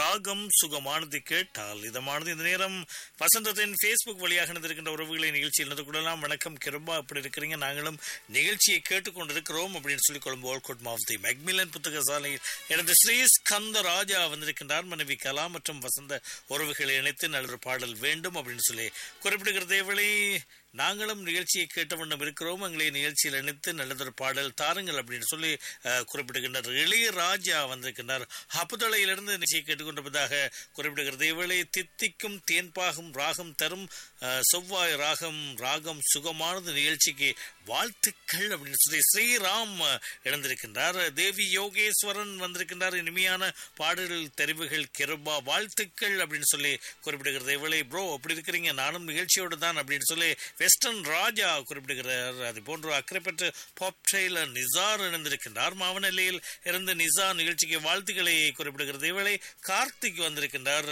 ராகம் சுகமானது கேட்டால் இதமானது இந்த நேரம் வசந்தத்தின் ஃபேஸ்புக் வழியாக இருந்திருக்கின்ற உறவுகளை நிகழ்ச்சியில் இணைந்து கொள்ளலாம் வணக்கம் கிருபா எப்படி இருக்கிறீங்க நாங்களும் நிகழ்ச்சியை கேட்டுக்கொண்டிருக்கிறோம் அப்படின்னு சொல்லி கொள்ளும் ஓல்கோட் மாவத்தி மெக்மிலன் புத்தக சாலையில் எனது ஸ்ரீ ஸ்கந்த ராஜா வந்திருக்கின்றார் மனைவி கலா மற்றும் வசந்த உறவுகளை இணைத்து நல்லொரு பாடல் வேண்டும் அப்படின்னு சொல்லி குறிப்பிடுகிற தேவலை நாங்களும் நிகழ்ச்சியை கேட்ட வண்ணம் இருக்கிறோம் எங்களை நிகழ்ச்சியில் இணைத்து நல்லதொரு பாடல் தாருங்கள் அப்படின்னு சொல்லி அஹ், குறிப்பிடுகின்றார் இளையராஜா வந்திருக்கின்றார் அப்புதளையிலிருந்து நிகழ்ச்சியை கேட்டுக்கொண்டிருப்பதாக குறிப்பிடுகிறது இவளை தித்திக்கும் தேன்பாகும் ராகம் தரும் அஹ், செவ்வாய் ராகம் ராகம் சுகமானது நிகழ்ச்சிக்கு வாழ்த்துக்கள் அப்படின்னு சொல்லி ஸ்ரீராம் அஹ், இணைந்திருக்கின்றார் தேவி யோகேஸ்வரன் வந்திருக்கின்றார் இனிமையான பாடல்கள் தெரிவுகள் கிருபா வாழ்த்துக்கள் அப்படின்னு சொல்லி குறிப்பிடுகிறது இவளை ப்ரோ அப்படி இருக்கிறீங்க நானும் நிகழ்ச்சியோடு தான் அப்படின்னு சொல்லி வெஸ்டர்ன் ராஜா குறிப்பிடுகிறார் அது போன்று அக்கறைப்பட்டு பாப் ட்ரெயிலர் நிசார் இணைந்திருக்கின்றார் மாவனல்லையில் இருந்து நிசா நிகழ்ச்சிக்கு வாழ்த்துக்களை குறிப்பிடுகிறது இவளை கார்த்திக் வந்திருக்கின்றார்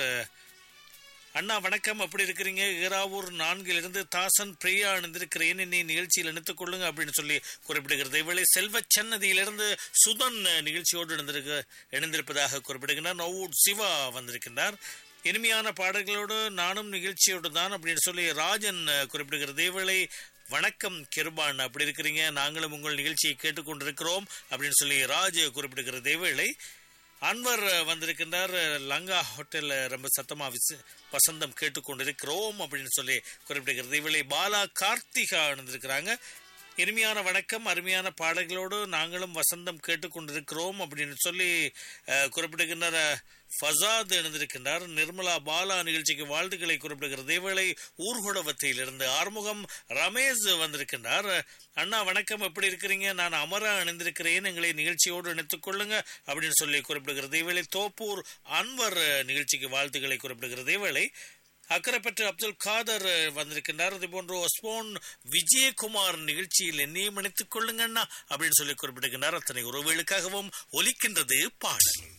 அண்ணா வணக்கம் அப்படி இருக்கிறீங்க ஈராவூர் நான்கிலிருந்து தாசன் பிரியா இணைந்திருக்கிறேன் என்னை நிகழ்ச்சியில் இணைத்துக் கொள்ளுங்க அப்படின்னு சொல்லி குறிப்பிடுகிறது இவளை செல்வ சன்னதியிலிருந்து சுதன் நிகழ்ச்சியோடு இணைந்திருக்க இணைந்திருப்பதாக குறிப்பிடுகின்றார் நவூட் சிவா வந்திருக்கின்றார் இனிமையான பாடல்களோடு நானும் நிகழ்ச்சியோடு தான் அப்படின்னு சொல்லி ராஜன் அஹ், குறிப்பிடுகிறது இவளை வணக்கம் கிருபான் அப்படி இருக்கிறீங்க நாங்களும் உங்கள் நிகழ்ச்சியை கேட்டுக்கொண்டிருக்கிறோம் அப்படின்னு சொல்லி ராஜ் குறிப்பிடுகிறது இவளை அன்வர் வந்திருக்கின்றார் லங்கா ஹோட்டல்ல ரொம்ப சத்தமா விச வசந்தம் கேட்டுக்கொண்டிருக்கிறோம் அப்படின்னு சொல்லி குறிப்பிடுகிறது இவளை பாலா கார்த்திகா இருந்திருக்கிறாங்க இனிமையான வணக்கம் அருமையான பாடல்களோடு நாங்களும் வசந்தம் கேட்டுக்கொண்டிருக்கிறோம் அப்படின்னு சொல்லி அஹ், குறிப்பிடுகின்றார் அஹ், ஃபசாத் எழுந்திருக்கின்றார் நிர்மலா பாலா நிகழ்ச்சிக்கு வாழ்த்துக்களை குறிப்பிடுகிறது இவளை ஊர்குடவத்தையிலிருந்து ஆறுமுகம் ரமேஷ் வந்திருக்கின்றார் அண்ணா வணக்கம் எப்படி இருக்கிறீங்க நான் அமரா இணைந்திருக்கிறேன் எங்களை நிகழ்ச்சியோடு இணைத்துக் கொள்ளுங்க அப்படின்னு சொல்லி குறிப்பிடுகிறது இவளை தோப்பூர் அன்வர் நிகழ்ச்சிக்கு வாழ்த்துக்களை குறிப்பிடுகிறது இவளை அக்கரைப்பற்று அப்துல் காதர் வந்திருக்கின்றார் அது போன்று ஒஸ்போன் விஜயகுமார் நிகழ்ச்சியில் என்னையும் இணைத்துக் கொள்ளுங்கண்ணா அப்படின்னு சொல்லி குறிப்பிடுகின்றார் அத்தனை உறவுகளுக்காகவும் ஒலிக்கின்றது பாடல்